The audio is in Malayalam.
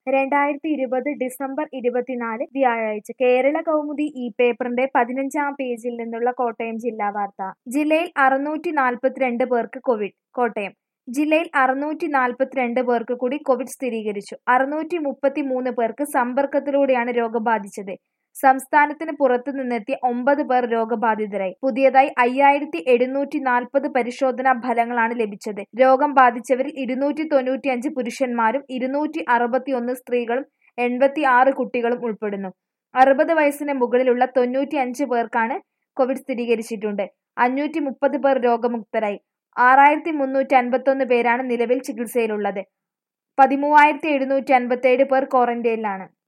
രണ്ടായിരത്തി ഇരുപത് ഡിസംബർ ഇരുപത്തിനാല് വ്യാഴാഴ്ച കേരള കൗമുദി ഈ പേപ്പറിന്റെ പതിനഞ്ചാം പേജിൽ നിന്നുള്ള കോട്ടയം ജില്ലാ വാർത്ത ജില്ലയിൽ അറുന്നൂറ്റി നാൽപ്പത്തിരണ്ട് പേർക്ക് കോവിഡ് കോട്ടയം ജില്ലയിൽ അറുന്നൂറ്റി നാൽപ്പത്തിരണ്ട് പേർക്ക് കൂടി കോവിഡ് സ്ഥിരീകരിച്ചു അറുന്നൂറ്റി മുപ്പത്തി മൂന്ന് പേർക്ക് സമ്പർക്കത്തിലൂടെയാണ് രോഗം ബാധിച്ചത് സംസ്ഥാനത്തിന് പുറത്തു നിന്നെത്തിയ ഒമ്പത് പേർ രോഗബാധിതരായി പുതിയതായി അയ്യായിരത്തി എഴുന്നൂറ്റി നാൽപ്പത് പരിശോധനാ ഫലങ്ങളാണ് ലഭിച്ചത് രോഗം ബാധിച്ചവരിൽ ഇരുന്നൂറ്റി തൊണ്ണൂറ്റിയഞ്ച് പുരുഷന്മാരും ഇരുന്നൂറ്റി അറുപത്തിയൊന്ന് സ്ത്രീകളും എൺപത്തി ആറ് കുട്ടികളും ഉൾപ്പെടുന്നു അറുപത് വയസ്സിന് മുകളിലുള്ള തൊണ്ണൂറ്റി അഞ്ച് പേർക്കാണ് കോവിഡ് സ്ഥിരീകരിച്ചിട്ടുണ്ട് അഞ്ഞൂറ്റി മുപ്പത് പേർ രോഗമുക്തരായി ആറായിരത്തി മുന്നൂറ്റി അൻപത്തൊന്ന് പേരാണ് നിലവിൽ ചികിത്സയിലുള്ളത് പതിമൂവായിരത്തി എഴുന്നൂറ്റി അൻപത്തേഴ് പേർ ക്വാറന്റൈനിലാണ്